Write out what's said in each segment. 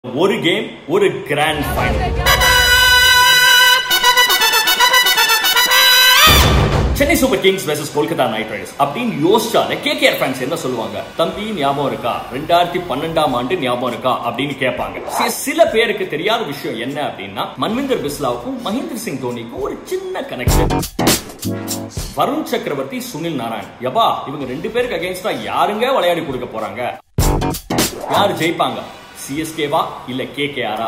ஒரு கேம் ஒரு grand final Chennai super kings versus Kolkata knight riders அப்படின்னு யோசிச்சாலே கேகேஆர் ஃபேன்ஸ் என்ன சொல்லுவாங்க தம்பி ஞாபகம் இருக்கா ரெண்டாயிரத்தி பன்னெண்டாம் ஆண்டு ஞாபகம் இருக்கா அப்படின்னு கேட்பாங்க சி- சில பேருக்கு தெரியாத விஷயம் என்ன அப்படின்னா மன்விந்தர் பிஸ்லாவுக்கும் மகேந்திர சிங் தோனிக்கும் ஒரு சின்ன கனெக்ஷன் வருண் சக்கரவர்த்தி சுனில் நாராயண் யபா இவங்க ரெண்டு பேருக்கு அகைன்ஸ்டா யாருங்க விளையாடி கொடுக்க போறாங்க யார் ஜெயிப்பாங்க சிஎஸ்கேவா இல்ல கேகேஆரா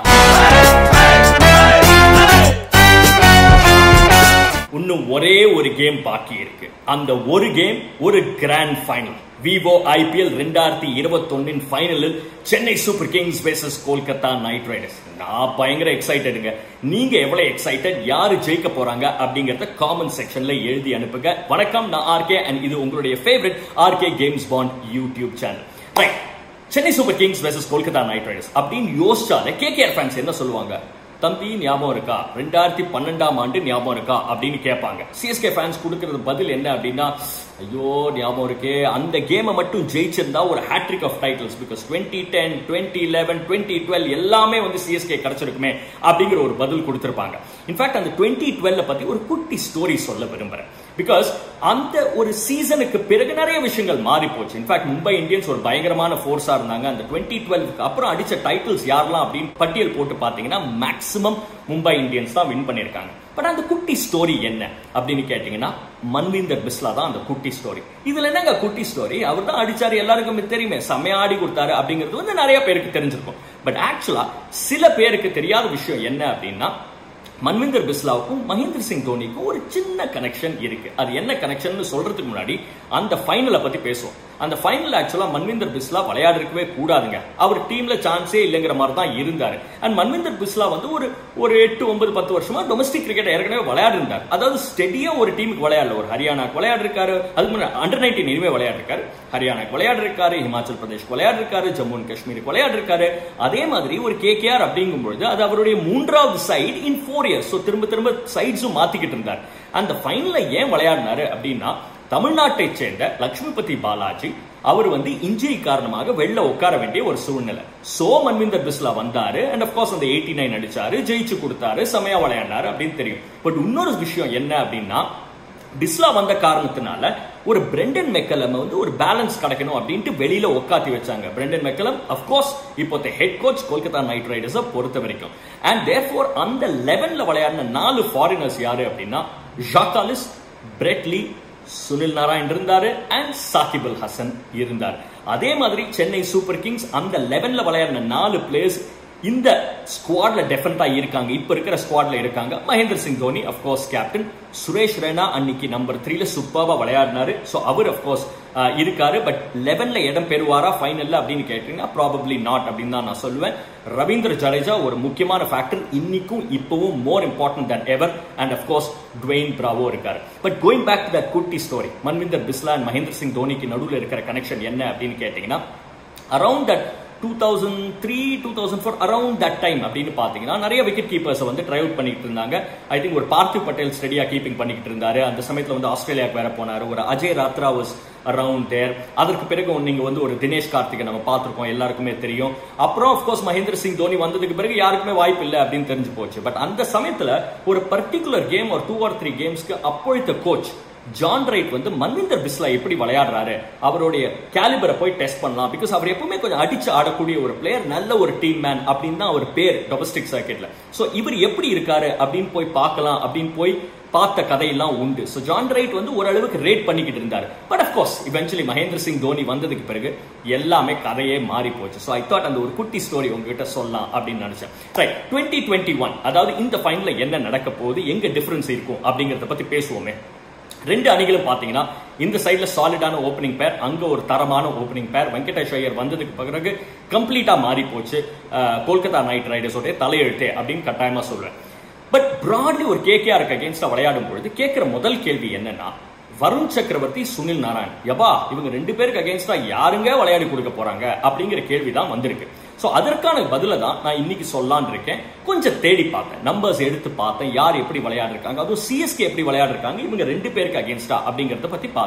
இன்னும் ஒரே ஒரு கேம் பாக்கி இருக்கு அந்த ஒரு கேம் ஒரு கிராண்ட் ஃபைனல் விவோ ஐபிஎல் ரெண்டாயிரத்தி இருபத்தொன்னின் ஃபைனலில் Chennai super kings versus Kolkata knight riders நான் பயங்கர எக்ஸைட்டடுங்க நீங்க எவ்வளவு எக்ஸைட்டட் யாரு ஜெயிக்க போறாங்க அப்படிங்கறத காமெண்ட் செக்ஷன்ல எழுதி அனுப்புங்க வணக்கம் நான் ஆர்கே அண்ட் இது உங்களுடைய favourite RK games bond YouTube channel right Chennai super kings versus Kolkata knight riders அப்படின்னு யோசிச்சாலே கேகேஆர் ஃபேன்ஸ் என்ன சொல்லுவாங்க தம்பி ஞாபகம் இருக்கா ரெண்டாயிரத்தி பன்னெண்டாம் ஆண்டு ஞாபகம் இருக்கா அப்படின்னு கேட்பாங்க சிஎஸ்கே ஃபேன்ஸ் கொடுக்கறது பதில் என்ன அப்படின்னா ஐயோ ஞாபகம் இருக்கே அந்த கேமை மட்டும் ஜெயிச்சிருந்தா ஒரு hattrick of titles because twenty ten twenty eleven twenty twelve எல்லாமே வந்து சிஎஸ்கே கிடைச்சிருக்குமே அப்படிங்கிற ஒரு பதில் கொடுத்திருப்பாங்க இன்ஃபேக்ட் அந்த டுவெண்ட்டி டுவெல்ல பத்தி ஒரு குட்டி ஸ்டோரி சொல்ல விரும்புறேன் பிகாஸ் அந்த ஒரு சீசனுக்கு பிறகு நிறைய விஷயங்கள் மாறி போச்சு இன்ஃபேக்ட் மும்பை இந்தியன்ஸ் ஒரு பயங்கரமான ஃபோர்ஸா இருந்தாங்க அந்த டுவெண்ட்டி டுவெல்க்கு அப்புறம் அடிச்ச டைட்டில்ஸ் யாரெல்லாம் அப்படின்னு பட்டியல் போட்டு பாத்தீங்கன்னா மேக்ஸிமம் மும்பை இந்தியன்ஸ் தான் வின் பண்ணிருக்காங்க பட் அந்த குட்டி ஸ்டோரி என்ன அப்படின்னு கேட்டீங்கன்னா மன்விந்தர் பிஸ்லா தான் அந்த குட்டி ஸ்டோரி இதுல என்னங்க குட்டி ஸ்டோரி அவர் தான் அடிச்சாரு எல்லாருக்கும் தெரியுமே செம்மையா ஆடி கொடுத்தாரு அப்படிங்கிறது வந்து நிறைய பேருக்கு தெரிஞ்சிருக்கும் பட் ஆக்சுவலா சில பேருக்கு தெரியாத விஷயம் என்ன அப்படின்னா மன்விந்தர் பிஸ்லாவுக்கும் மகேந்திர சிங் தோனிக்கும் ஒரு சின்ன கனெக்ஷன் இருக்கு அது என்ன கனெக்ஷன் சொல்றதுக்கு முன்னாடி அந்த ஃபைனலை பத்தி பேசுவோம் அந்த ஃபைனல் ஆக்சுவலா மன்விந்தர் பிஸ்லா விளையாடிருக்கவே கூடாதுங்க அவர் டீம்ல சான்ஸே இல்லைங்கிற மாதிரி தான் இருந்தாரு அண்ட் மன்விந்தர் பிஸ்லா வந்து ஒரு ஒரு எட்டு ஒன்பது பத்து வருஷமா டொமஸ்டிக் கிரிக்கெட் ஏற்கனவே விளையாடி இருந்தார் அதாவது ஸ்டெடியா ஒரு டீமுக்கு விளையாடல ஒரு ஹரியானாக்கு விளையாடி இருக்காரு அதுக்கு முன்னாடி அண்டர் நைன்டீன் இனிமே விளையாடி இருக்காரு ஹரியானாக்கு விளையாடி இருக்காரு ஹிமாச்சல் பிரதேஷ் விளையாடி இருக்காரு ஜம்மு அண்ட் காஷ்மீருக்கு விளையாடி இருக்காரு அதே மாதிரி ஒரு கேகேஆர் அப்படிங்கும் பொழுது அது அவருடைய மூன்றாவது side in four years so திரும்ப திரும்ப சைட்ஸும் மாத்திக்கிட்டு இருந்தார் அந்த ஃபைனல்ல ஏன் விளையாடினாரு அப்படின்னா தமிழ்நாட்டை சேர்ந்த லட்சுமிபதி பாலாஜி அவர் வந்து இன்ஜுரி காரணமாக வெளில உட்கார வேண்டிய ஒரு சூழ்நிலை சோ மன்விந்தர் பிஸ்லா வந்தாரு அண்ட் அப்கோர்ஸ் அந்த எயிட்டி நைன் அடிச்சாரு ஜெயிச்சு கொடுத்தாரு செமையா விளையாடினாரு அப்படின்னு தெரியும் பட் இன்னொரு விஷயம் என்ன அப்படின்னா பிஸ்லா வந்த காரணத்தினால ஒரு பிரெண்டன் மெக்கலம் வந்து ஒரு பேலன்ஸ் கிடைக்கணும் அப்படின்ட்டு வெளியில உட்காத்தி வச்சாங்க பிரெண்டன் மெக்கலம் அப்கோர்ஸ் இப்போ head coach Kolkata knight riders பொறுத்த வரைக்கும் அண்ட் தேர்ஃபோர் அந்த லெவன்ல விளையாடின நாலு ஃபாரினர்ஸ் யாரு அப்படின்னா ஜாக்காலிஸ் பிரெட்லி சுனில் நாராயண் இருந்தாரு அண்ட் சாகிப் அல் ஹசன் இருந்தார் அதே மாதிரி சென்னை சூப்பர் கிங்ஸ் அந்த லெவன்ல விளையாடின நாலு பிளேயர்ஸ் இந்த ஸ்குவாட்ல டெஃபனட்டா இருக்காங்க இப்ப இருக்கிற ஸ்குவாட்ல இருக்காங்க மகேந்திர சிங் தோனி அப்கோர்ஸ் கேப்டன் சுரேஷ் ரெய்னா அன்னைக்கு நம்பர் த்ரீல சூப்பர்வா விளையாடினாரு ஸோ அவர் அப்கோர்ஸ் இருக்காரு பட் லெவன்ல இடம் பெறுவாரா ஃபைனல்ல அப்படின்னு கேட்டீங்கன்னா ப்ராபப்ளி நாட் அப்படின்னு தான் நான் சொல்லுவேன் ரவீந்திர ஜடேஜா ஒரு முக்கியமான ஃபேக்டர் இன்னைக்கும் இப்பவும் more important than ever and of course Dwayne Bravo இருக்காரு but going back to that குட்டி ஸ்டோரி மன்விந்தர் பிஸ்லா அண்ட் மகேந்திர சிங் தோனிக்கு நடுவில் இருக்கிற கனெக்ஷன் என்ன அப்படின்னு கேட்டீங்கன்னா around that two thousand three two thousand four around that time அப்படின்னு பார்த்தீங்கன்னா நிறைய விக்கெட் கீப்பர்ஸ் வந்து ட்ரை அவுட் பண்ணிட்டு இருந்தாங்க ஐ திங்க் ஒரு பார்த்திவ் பட்டேல் ஸ்டெடியா கீப்பிங் பண்ணிக்கிட்டு இருந்தாரு அந்த சமயத்தில் வந்து ஆஸ்திரேலியாவுக்கு வேற போனாரு ஒரு Ajay Ratra was around there அதற்கு பிறகு நீங்க வந்து ஒரு தினேஷ் கார்த்திகை நம்ம பார்த்திருக்கோம் எல்லாருக்குமே தெரியும் அப்புறம் ஆஃப்கோர்ஸ் மகேந்திர சிங் தோனி வந்ததுக்கு பிறகு யாருக்குமே வாய்ப்பு இல்லை அப்படின்னு தெரிஞ்சு போச்சு பட் அந்த சமயத்துல ஒரு பர்டிகுலர் கேம் ஒரு டூ ஆர் த்ரீ கேம்ஸ்க்கு அப்பொழுத்த கோச் ஜான் ரைட் வந்து மன்விந்தர் பிஸ்லா எப்படி விளையாடுறாரு அவருடைய கேலிபரை போய் டெஸ்ட் பண்ணலாம் பிகாஸ் அவர் எப்பவுமே கொஞ்சம் அடிச்சு ஆடக்கூடிய ஒரு பிளேயர் நல்ல ஒரு டீம் மேன் அப்படின்னு தான் அவர் பேர் டொமஸ்டிக் சர்க்கிட்ல சோ இவர் எப்படி இருக்காரு அப்படின்னு போய் பார்க்கலாம் அப்படின்னு போய் பார்த்த கதையெல்லாம் உண்டு ஸோ ஜான் ரைட் வந்து ஓரளவுக்கு ரேட் பண்ணிக்கிட்டு இருந்தார் but of course eventually Mahendra Singh Dhoni வந்ததுக்கு பிறகு எல்லாமே கதையே மாறி போச்சு ஸோ ஐ தாட் அந்த ஒரு குட்டி ஸ்டோரி உங்ககிட்ட சொல்லலாம் அப்படின்னு நினைச்சேன் ரைட் டுவெண்ட்டி டுவெண்ட்டி ஒன் அதாவது இந்த ஃபைனல்ல என்ன நடக்க போகுது எங்க டிஃபரன்ஸ் இருக்கும் அப்படிங்கறத பத்தி பேசுவோமே ரெண்டு அணிகளும் பாத்தீங்கன்னா இந்த சைடுல சாலிடான ஓப்பனிங் பேர் அங்க ஒரு தரமான ஓப்பனிங் பேர் வெங்கடேஷ் ஐயர் வந்ததுக்கு பிறகு கம்ப்ளீட்டா மாறி போச்சு அஹ், கொல்கத்தா நைட் ரைடர்ஸோட தலையெழுத்தே அப்படின்னு கட்டாயமா சொல்றேன் பட் பிராட்லி ஒரு கேகேஆருக்கு அகேன்ஸ்டா விளையாடும் பொழுது கேட்கிற முதல் கேள்வி என்னன்னா வருண் சக்கரவர்த்தி சுனில் நாராயண் யபா இவங்க ரெண்டு பேருக்கு அகேன்ஸ்டா யாருங்க விளையாடி கொடுக்க போறாங்க அப்படிங்கிற கேள்வி தான் வந்திருக்கு சோ அதற்கான பதில தான் நான் இன்னைக்கு சொல்லலான் இருக்கேன் கொஞ்சம் தேடி பார்த்தேன் நம்பர்ஸ் எடுத்து பார்த்தேன் யார் எப்படி விளையாடிருக்காங்க அதுவும் சிஎஸ்கே எப்படி விளையாடிருக்காங்க இவங்க ரெண்டு பேருக்கு அகேன்ஸ்டா அப்படிங்கறத பத்தி பார்த்தேன்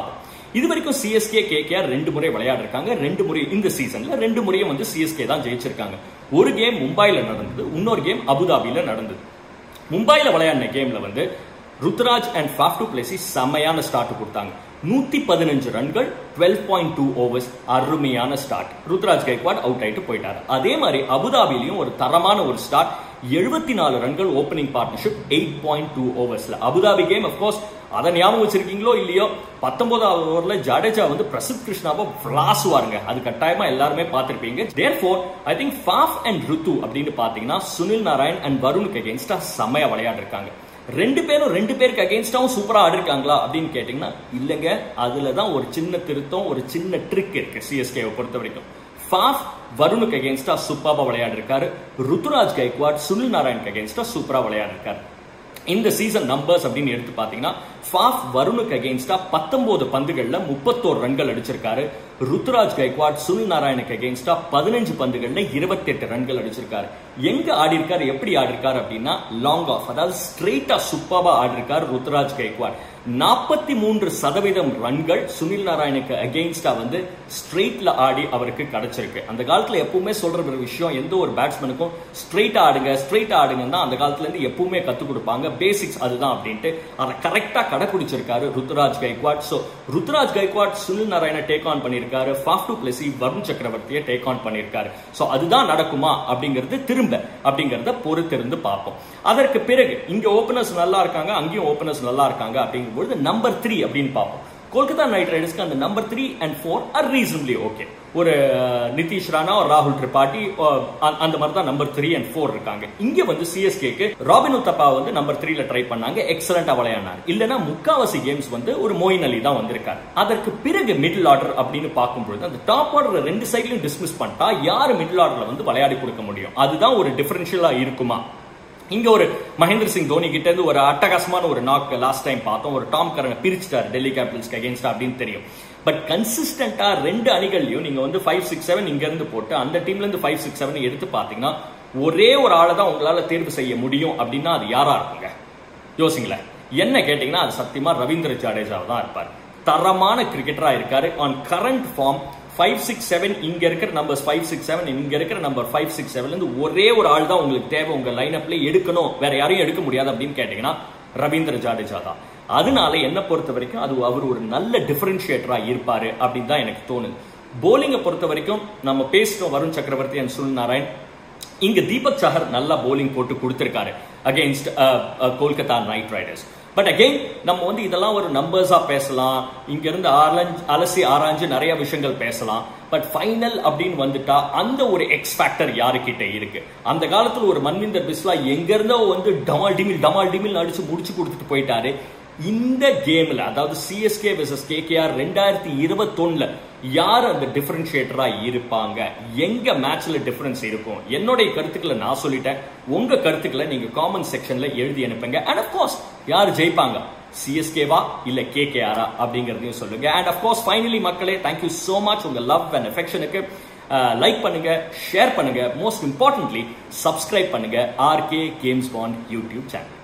இது வரைக்கும் சிஎஸ்கே கேகேஆர் ரெண்டு முறை விளையாடிருக்காங்க ரெண்டு முறை இந்த சீசன்ல ரெண்டு முறையும் வந்து சிஎஸ்கே தான் ஜெயிச்சிருக்காங்க ஒரு கேம் மும்பைல நடந்தது இன்னொரு கேம் அபுதாபியில நடந்தது மும்பைல விளையாடின கேம்ல வந்து Ruturaj and Faf du Plessis செம்மையான ஸ்டார்ட் கொடுத்தாங்க நூத்தி பதினஞ்சு ரன்கள் டுவெல் பாயிண்ட் டூ ஓவர்ஸ் அருமையான ஸ்டார்ட் ருத்ராஜ் கைக்வாட் அவுட் ஆயிட்டு போயிட்டாரு அதே மாதிரி அபுதாபிலையும் ஒரு தரமான ஒரு ஸ்டார்ட் எழுபத்தி நாலு ரன்கள் opening partnership eight point two ஓவர்ஸ்ல அபுதாபி கேம் அப்கோர்ஸ் அதை ஞாபகம் வச்சிருக்கீங்களோ இல்லையோ பத்தொன்பதாவது ஓவர்ல ஜடேஜா வந்து பிரசித் கிருஷ்ணாவை விளாசுவாருங்க அது கட்டாயமா எல்லாருமே பார்த்திருப்பீங்க therefore I think Faf and Ruthu அப்படின்னு பாத்தீங்கன்னா சுனில் நாராயண் அண்ட் வருணுக்கு அகேன்ஸ்டா செம்மையா விளையாடி இருக்காங்க ரெண்டு பேரும் ரெண்டு பேருக்கு அகேன்ஸ்டாவும் சூப்பரா ஆடிருக்காங்களா அப்படின்னு கேட்டீங்கன்னா இல்லைங்க அதுல தான் ஒரு சின்ன திருத்தம் ஒரு சின்ன ட்ரிக் இருக்கு சிஎஸ்கேவை பொறுத்த வரைக்கும் ஃபாஃப் வருணுக்கு அகேன்ஸ்டா சூப்பராக விளையாடி இருக்காரு ருத்துராஜ் கைக்வாட் சுனில் நாராயணுக்கு அகேன்ஸ்டா சூப்பரா விளையாடி இருக்காரு இந்த சீசன் நம்பர்ஸ் அப்படின்னு எடுத்து பாத்தீங்கன்னா ஃபாஃப் வருணுக்கு அகேன்ஸ்டா பத்தொன்பது பந்துகள்ல முப்பத்தோரு ரன்கள் அடிச்சிருக்காரு ருத்துராஜ் கைக்வாட் சுனில் நாராயணுக்கு அகேன்ஸ்டா பதினஞ்சு பந்துகள்ல இருபத்தி எட்டு ரன்கள் அடிச்சிருக்காரு எங்க ஆடி இருக்காரு எப்படி ஆடி இருக்காரு அப்படின்னா லாங் ஆஃப் அதாவது ஸ்ட்ரெயிட்டா சூப்பராக ஆடி இருக்காரு ருத்துராஜ் கைக்வாட் நாற்பத்தி மூன்று சதவீதம் ரன்கள் சுனில் நாராயணுக்கு அகெயின்ஸ்டா வந்து ஸ்ட்ரெயிட்ல ஆடி அவருக்கு கிடைச்சிருக்கு அந்த காலத்துல எப்பவுமே சொல்ற ஒரு விஷயம் எந்த ஒரு பேட்ஸ்மேனுக்கும் ஸ்ட்ரெயிட் ஆடுங்க ஸ்ட்ரெயிட் ஆடுங்க தான் அந்த காலத்துல இருந்து எப்பவுமே கத்து கொடுப்பாங்க பேசிக்ஸ் அதுதான் அப்படின்ட்டு அதை கரெக்டா கடைபிடிச்சிருக்காரு Ruturaj Gaikwad so Ruturaj Gaikwad Sunil Narayan take on பண்ணிருக்காரு ஃபாஃப் டு பிளஸி வருண் சக்கரவர்த்தியை டேக் ஆன் பண்ணிருக்காரு சோ அதுதான் நடக்குமா அப்படிங்கிறது திரும்ப அப்படிங்கறத பொறுத்திருந்து பார்ப்போம் அதற்கு பிறகு இங்க ஓபனர்ஸ் நல்லா இருக்காங்க அங்கேயும் ஓபனர்ஸ் நல்லா இருக்காங்க அப்படிங்கும்போது நம்பர் த்ரீ அப்படின்னு பார்ப்போம் கொல்கத்தா நைட் ரைடர்ஸ்க்கு அந்த number three and four are recently okay ஒரு நிதிஷ் ராணா ஒரு ராகுல் திரிபாட்டி அந்த மாதிரி தான் நம்பர் த்ரீ அண்ட் ஃபோர் இருக்காங்க இங்க வந்து சிஎஸ்கேக்கு ராபின் உத்தப்பா வந்து நம்பர் த்ரீல ட்ரை பண்ணாங்க எக்ஸலண்டா விளையாடினார் இல்லனா முக்காவாசி கேம்ஸ் வந்து ஒரு மோயின் அலி தான் வந்திருக்காரு அதற்கு பிறகு மிடில் ஆர்டர் அப்படின்னு பார்க்கும்போது அந்த டாப் ஆர்டர் ரெண்டு சைட்லயும் டிஸ்மிஸ் பண்ணிட்டா யாரு மிடில் ஆர்டர்ல வந்து விளையாடி கொடுக்க முடியும் அதுதான் ஒரு டிஃபரன்ஷியலா இருக்குமா இங்க ஒரு மகேந்திர சிங் தோனி கிட்ட இருந்து ஒரு அட்டகாசமான ஒரு நாக் லாஸ்ட் டைம் பார்த்தோம் ஒரு டாம் கரங்க பிரிச்சுட்டார் டெல்லி கேபிட்டல்ஸ்க்கு அகேன்ஸ்டா அப்படின்னு தெரியும் பட் கன்சிஸ்டன்டா ரெண்டு அணிகள்லயும் நீங்க வந்து ஃபைவ் சிக்ஸ் செவன் இங்க இருந்து போட்டு அந்த டீம்ல இருந்து ஃபைவ் சிக்ஸ் செவன் எடுத்து பாத்தீங்கன்னா ஒரே ஒரு ஆளை தான் உங்களால தேர்வு செய்ய முடியும் அப்படின்னா அது யாரா இருக்குங்க யோசிங்களேன் என்ன கேட்டீங்கன்னா அது சத்தியமா ரவீந்திர ஜடேஜாவை தான் இருப்பார் தரமான கிரிக்கெட்டரா இருக்காரு on current form five six seven இங்க இருக்கிற நம்பர் ஃபைவ் சிக்ஸ் செவன் இங்க இருக்கிற நம்பர் ஃபைவ் சிக்ஸ் செவன்ல இருந்து ஒரே ஒரு ஆள் தான் உங்களுக்கு தேவை உங்க லைனப்ல எடுக்கணும் வேற யாரையும் எடுக்க முடியாது அப்படின்னு கேட்டீங்கன்னா ரவீந்திர ஜடேஜா தான் அதனால என்ன பொறுத்த வரைக்கும் அது அவர் ஒரு நல்ல டிஃபரன்ஷியேட்டரா இருப்பாரு அப்படின்னு தான் எனக்கு தோணுது போலிங்கை பொறுத்த வரைக்கும் நம்ம பேசிட்டோம் வருண் சக்கரவர்த்தி அண்ட் சுனில் நாராயண் இங்க தீபக் சஹர் நல்லா போலிங் போட்டு கொடுத்திருக்காரு against Kolkata knight riders but again நம்ம வந்து இதெல்லாம் ஒரு நம்பர்ஸா பேசலாம் இங்க இருந்து ஆரஞ்சு அலசி ஆராய்ஞ்சு நிறைய விஷயங்கள் பேசலாம் பட் ஃபைனல் அப்படின்னு வந்துட்டா அந்த ஒரு எக்ஸ் ஃபேக்டர் யாருக்கிட்ட இருக்கு அந்த காலத்துல ஒரு மன்விந்தர் பிஸ்லா எங்க இருந்தோ வந்து டமால் டிமில் டமால் டிமில் அடிச்சு முடிச்சு கொடுத்துட்டு போயிட்டாரு இந்த கேம்ல அதாவது சிஎஸ்கே வெர்சஸ் கேகேஆர் ரெண்டாயிரத்தி இருபத்தொன்னுல யார் அந்த டிஃபரன்ஷியேட்டரா இருப்பாங்க எங்க மேட்ச்ல டிஃபரன்ஸ் இருக்கும் என்னுடைய கருத்துக்களை நான் சொல்லிட்டேன் உங்க கருத்துக்களை நீங்க காமெண்ட் செக்ஷன்ல எழுதி அனுப்புங்க அண்ட் அப்கோர்ஸ் யார் ஜெயிப்பாங்க சிஎஸ்கேவா இல்ல கேகேஆரா அப்படிங்கறதையும் சொல்லுங்க அண்ட் அப்கோர்ஸ் ஃபைனலி மக்களே தேங்க்யூ சோ மச் உங்க லவ் அண்ட் அஃபெக்ஷனுக்கு லைக் பண்ணுங்க ஷேர் பண்ணுங்க மோஸ்ட் இம்பார்ட்டன்ட்லி சப்ஸ்கிரைப் பண்ணுங்க RK games bond YouTube channel